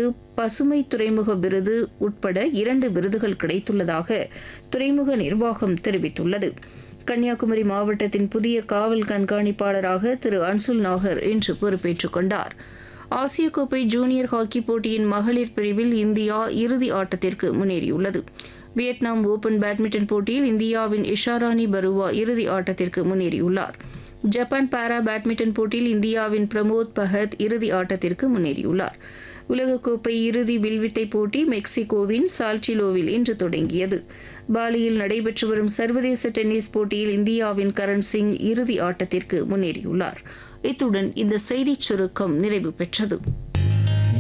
பசுமை துறைமுக விருது உட்பட இரண்டு விருதுகள் கிடைத்துள்ளதாக துறைமுக நிர்வாகம் தெரிவித்துள்ளது கன்னியாகுமரி மாவட்டத்தின் புதிய காவல் கண்காணிப்பாளராக திரு அன்சுல் நாகர் இன்று பொறுப்பேற்றுக் கொண்டார் ஆசிய கோப்பை ஜூனியர் ஹாக்கி போட்டியின் மகளிர் பிரிவில் இந்தியா இறுதி ஆட்டத்திற்கு முன்னேறியுள்ளது வியட்நாம் ஓபன் பேட்மிண்டன் போட்டியில் இந்தியாவின் இஷாராணி பருவா இறுதி ஆட்டத்திற்கு முன்னேறியுள்ளார் ஜப்பான் பாரா பேட்மிண்டன் போட்டியில் இந்தியாவின் பிரமோத் பஹத் இறுதி ஆட்டத்திற்கு முன்னேறியுள்ளார் உலகக்கோப்பை இறுதி வில்வித்தை போட்டி மெக்சிகோவின் சால்டிலோவில் இன்று தொடங்கியது பாலியில் நடைபெற்று வரும் சர்வதேச டென்னிஸ் போட்டியில் இந்தியாவின் கரண் சிங் இறுதி ஆட்டத்திற்கு முன்னேறியுள்ளார் இத்துடன் இந்த செய்திச் சுருக்கம் நிறைவு பெற்றது